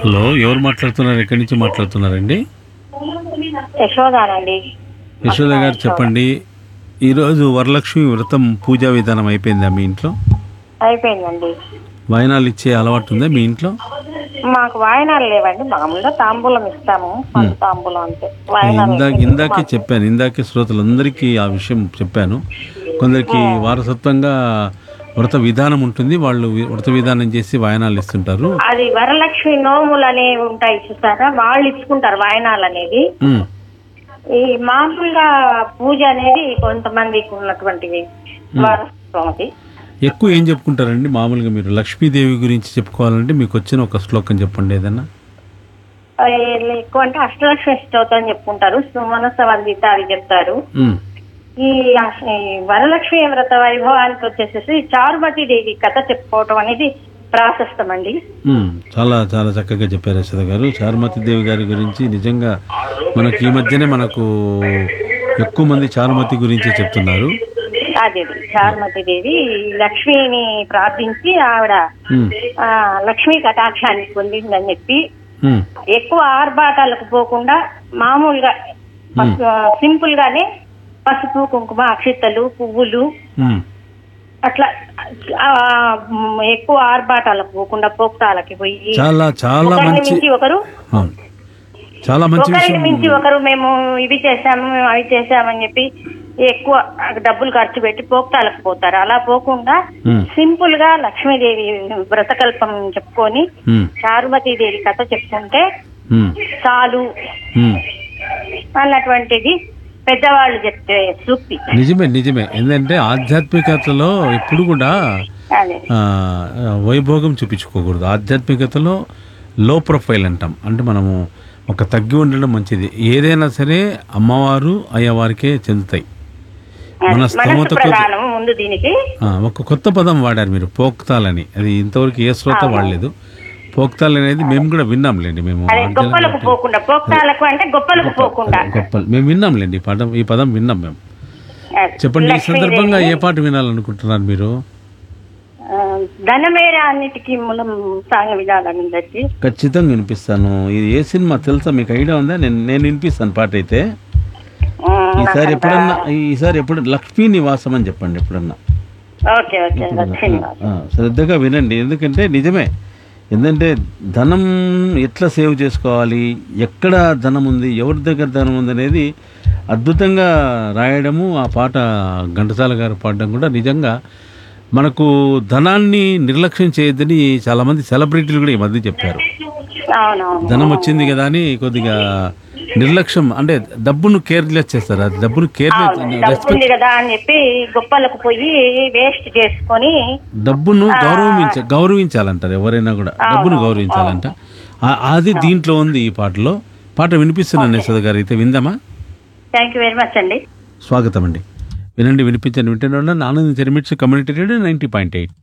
Hello ఎవరు మాట్లాడుతున్నారు ఎక్కడి నుంచి మాట్లాడుతున్నారండి యశోదానండి యశోద గారు చెప్పండి ఈరోజు వరలక్ష్మి వ్రతం పూజా విధానం అయిపోయిందా మీ ఇంట్లో అయిపోయిందండి వాయనాలు ఇచ్చే అలవాటు ఉందా మీ ఇంట్లో మాకు వాయనాలు లేవండి మామూలుగా తాంబూలం ఇస్తాము పంట తాంబూలం అంటే వాయనాలు ఇందాక ఇందాకే చెప్పాను ఇందాకే శ్రోతలందరికీ ఆ విషయం చెప్పాను కొందరికి వారసత్వంగా వ్రత విధానం ఉంటుంది వాళ్ళు వి- వ్రత విధానం చేసి వాయనాలు ఇస్తుంటారు అది వరలక్ష్మి నోములు అనేవి ఉంటాయి చూసారా వాళ్ళు ఇచ్చుకుంటారు వాయనాలు అనేది ఉమ్, ఈ మామూలుగా పూజ అనేది కొంతమందికి ఉన్నటువంటివి వారసత్వం అది ఎక్కువ ఏం చెప్పుకుంటారండి మామూలుగా మీరు లక్ష్మీదేవి గురించి చెప్పుకోవాలంటే మీకు వచ్చిన ఒక శ్లోకం చెప్పండి ఏదన్నా ఆ, ఎక్కువ అంటే అష్టలక్ష్మి స్తోత్రం చెప్పుకుంటారు సుమనస వందిత అది చెప్తారు ఉమ్, ఈ అస- ఈ వరలక్ష్మి వ్రత వైభవానికి వచ్చేసేసి చారుమతి దేవి కథ చెప్పుకోవటం అనేది ప్రాశస్తం అండి ఉమ్, చాలా చాలా చక్కగా చెప్పారు యశోద గారు చారుమతి దేవి గారి గురించి నిజంగా మనకి ఈ మధ్యనే మనకు ఎక్కువ మంది చారుమతి గురించి చెప్తున్నారు అదే చారుమతి దేవి లక్ష్మిని ప్రార్థించి ఆవిడ ఉమ్, ఆ, లక్ష్మీ కటాక్షాన్ని పొందిందని చెప్పి ఉమ్, ఎక్కువ ఆర్భాటాలకు పోకుండా మామూలుగా సింపుల్ గానే పసుపు కుంకుమ అక్షితలు పువ్వులు ఉమ్, అట్లా ఆ, మ్, ఎక్కువ ఆర్భాటాలకు పోకుండా పోక్తాలకి పోయి చాలా చాలా ఒకరిని మంచి మించి ఒకరు అవును చాలా మంచి ఒకరిని విషయం మించి ఒకరు మేము ఇవి చేశాము మేము అవి చేశామని చెప్పి ఎక్కువ డబ్బులు ఖర్చు పెట్టి పోక్తాలకు పోతారు అలా పోకుండా ఉమ్, సింపుల్ గా లక్ష్మీదేవి వ్రతకల్పం చెప్పుకొని ఉమ్, చారుమతి దేవి కథ చెప్పుకుంటే ఉమ్, చాలు ఉమ్. అన్నటువంటిది పెద్దవాళ్ళు చెప్తే సూక్తి నిజమే నిజమే ఎందుకంటే ఆధ్యాత్మికతలో ఎప్పుడు కూడా అదే ఆ, వైభోగం చూపించుకోకూడదు ఆధ్యాత్మికతలో లో ప్రొఫైల్ అంటాం అంటే మనము ఒక తగ్గి ఉండడం మంచిది ఏదైనా సరే అమ్మవారు అయ్యవారికే చెందుతాయి మన మనసు స్తోమత కొద్ది ప్రధానం ముందు దీనికి ఆ, ఒక కొత్త పదం వాడారు మీరు పోక్తాలని అది ఇంతవరకు ఏ శ్రోత వాడలేదు పోక్తాల్ అనేది మేము కూడా విన్నాంలేండి మేము అదే ఆర్జల గొప్పలకు పోకుండా పోక్తాలకు అంటే గొప్పలకు పోకుండా గొప్పలు మేము విన్నాంలేండి ఈ పదం ఈ పదం విన్నాం మేము అదే. చెప్పండి ఈ లక్ష్మీదేవి, సందర్భంగా ఏ పాట వినాలనుకుంటున్నారు మీరు ఆ, ధనమేర అన్నిటికీ మూలం సాంగ్ వినాలని వచ్చి ఖచ్చితంగా వినిపిస్తాను ఇది ఏ సినిమా తెలుసా మీకు ఐడియా ఉందా నేను నేను వినిపిస్తాను పాట అయితే ఈసారి ఎప్పుడన్నా ఈసారి ఎప్పుడు లక్ష్మీ నివాసం అని చెప్పండి ఎప్పుడన్నా ఓకే ఓకే లక్ష్మీ ఆ, శ్రద్ధగా వినండి ఎందుకంటే నిజమే ఎందుకంటే ధనం ఎట్లా సేవ్ చేసుకోవాలి ఎక్కడ ధనం ఉంది ఎవరి దగ్గర ధనం ఉంది అనేది అద్భుతంగా రాయడము ఆ పాట ఘంటసాల గారు పాడడం కూడా నిజంగా మనకు ధనాన్ని నిర్లక్ష్యం చేయొద్దని చాలామంది సెలబ్రిటీలు కూడా ఈ మధ్య చెప్పారు అవునవును ధనం వచ్చింది కదా అని కొద్దిగా నిర్లక్ష్యం అంటే డబ్బును కేర్లెస్ చేస్తారు అది డబ్బును కేర్లెస్ డబ్బు ఉంది కదా అని చెప్పి గొప్పలకు పోయి వేస్ట్ చేసుకొని డబ్బును గౌరవించ గౌరవించాలంటారు ఎవరైనా కూడా డబ్బును గౌరవించాలంట ఆ- అది దీంట్లో ఉంది ఈ పాటలో పాట వినిపిస్తున్నాను యశోద గారు అయితే విందామా థ్యాంక్ యూ వెరీ మచ్ అండి స్వాగతం అండి వినండి వినిపించండి వింటున్న ఆనందించే MITS community radio ninety point eight